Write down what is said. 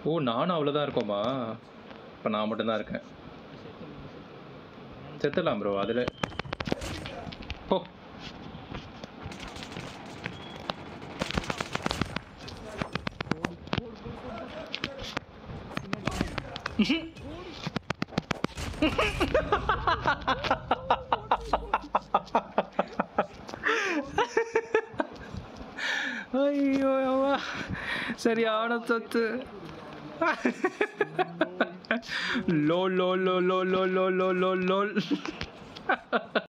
ஓ நானும் அவ்வளோதான் இருக்கோமா இப்போ நான் மட்டும்தான் இருக்கேன் செத்துடலாம் ப்ரோ அதில் ஓ ஐயோ அவ்வா சரியான சொத்து லோ லோ லோ லோ லோ லோ லோ லோ லோ